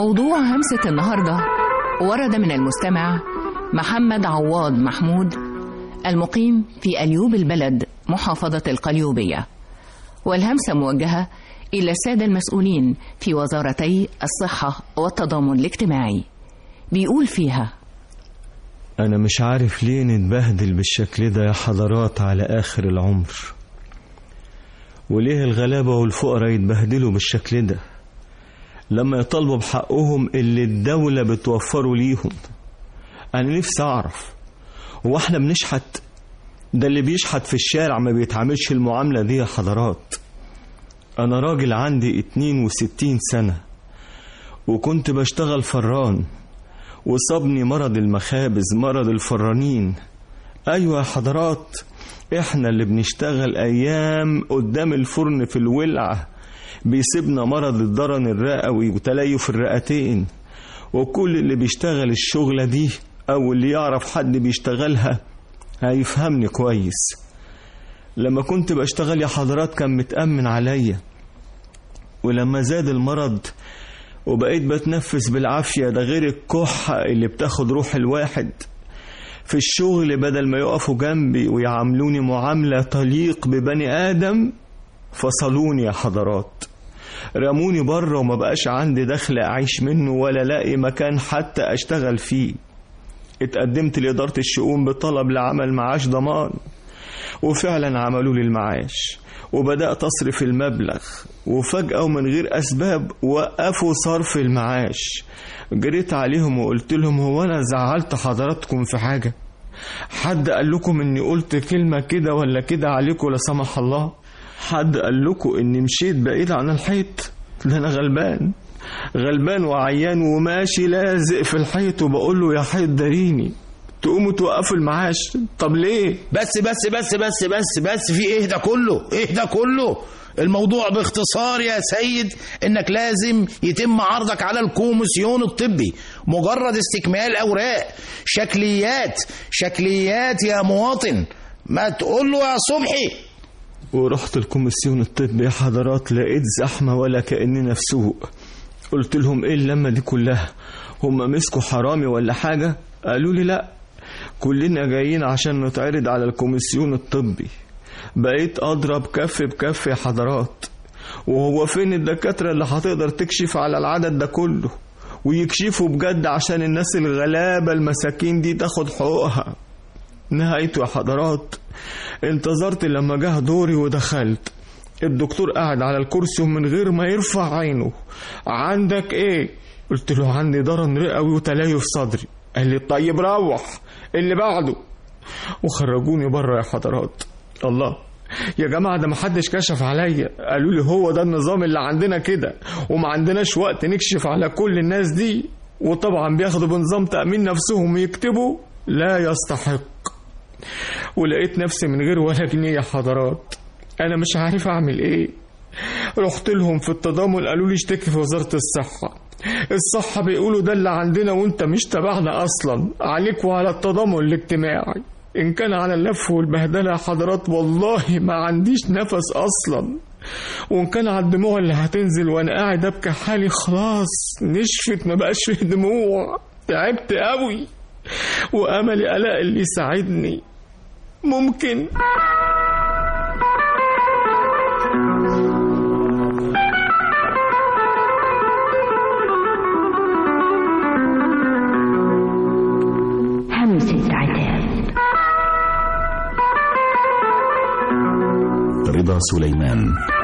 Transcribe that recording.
موضوع همسة النهاردة ورد من المستمع محمد عواض محمود المقيم في أليوب البلد محافظة القليوبية والهمسة موجهة إلى السادة المسؤولين في وزارتي الصحة والتضامن الاجتماعي بيقول فيها أنا مش عارف ليه نتبهدل بالشكل ده يا حضرات على آخر العمر وليه الغلابة والفقراء يتبهدلوا بالشكل ده لما يطالبوا بحقهم اللي الدولة بتوفره ليهم أنا نفسي أعرف هو احنا بنشحت ده اللي بيشحت في الشارع ما بيتعاملش المعاملة دي يا حضرات أنا راجل عندي 62 سنة وكنت بشتغل فران وصابني مرض المخابز مرض الفرانين أيوة يا حضرات إحنا اللي بنشتغل أيام قدام الفرن في الولعة بيسيبنا مرض الضرن الرئوي وتليف الرئتين وكل اللي بيشتغل الشغلة دي أو اللي يعرف حد بيشتغلها هيفهمني كويس لما كنت بشتغل يا حضرات كان متأمن عليا ولما زاد المرض وبقيت بتنفس بالعافية ده غير الكحة اللي بتاخد روح الواحد في الشغل بدل ما يقفوا جنبي ويعاملوني معاملة تليق ببني آدم فصلوني يا حضرات رموني بره وما بقاش عندي دخل أعيش منه ولا لاقي مكان حتى أشتغل فيه اتقدمت لإدارة الشؤون بطلب لعمل معاش ضمان وفعلا عملوا لي المعاش وبدأت أصرف المبلغ وفجأة ومن غير أسباب وقفوا صرف المعاش جريت عليهم وقلت لهم هو أنا زعلت حضراتكم في حاجة حد قال لكم إني قلت كلمة كده ولا كده عليكم لا سمح الله حد قال لكم إني مشيت بعيد عن الحيط ده أنا غلبان غلبان وعيان وماشي لازق في الحيط وبقول له يا حيط داريني تقوموا توقفوا المعاش طب ليه بس بس بس بس بس بس في ايه ده كله ايه ده كله الموضوع باختصار يا سيد انك لازم يتم عرضك على الكوميسيون الطبي مجرد استكمال اوراق شكليات شكليات يا مواطن ما تقول له يا صبحي ورحت الكوميسيون الطبي يا حضرات لقيت زحمة ولا كأننا في سوق قلت لهم ايه اللمة دي كلها هم مسكوا حرامي ولا حاجة قالوا لي لا كلنا جايين عشان نتعرض على الكوميسيون الطبي بقيت أضرب كف بكف يا حضرات وهو فين الدكاترة اللي هتقدر تكشف على العدد ده كله ويكشفوا بجد عشان الناس الغلابة المساكين دي تاخد حقوقها نهايته يا حضرات انتظرت لما جه دوري ودخلت الدكتور قاعد على الكرسي ومن غير ما يرفع عينه عندك ايه قلت له عندي ضرن رئوي وتليف صدري قال لي طيب روح اللي بعده وخرجوني بره يا حضرات الله يا جماعة ده محدش كشف عليا قالوا لي هو ده النظام اللي عندنا كده وما عندناش وقت نكشف على كل الناس دي وطبعا بياخدوا بنظام تأمين نفسهم يكتبوا لا يستحق ولقيت نفسي من غير ولا جنيه يا حضرات انا مش عارف اعمل ايه رحت لهم في التضامن قالوا لي اشتكي في وزارة الصحة الصحة بيقولوا ده اللي عندنا وانت مش تبعنا اصلا عليك وعلى التضامن الاجتماعي ان كان على اللف والبهدلة يا حضرات والله ما عنديش نفس اصلا وان كان على الدموع اللي هتنزل وانا قاعد ابكي حالي خلاص نشفت ما بقاش فيه دموع تعبت قوي واملي الاقي اللي يساعدني ممكن همسة عتاب رضا سليمان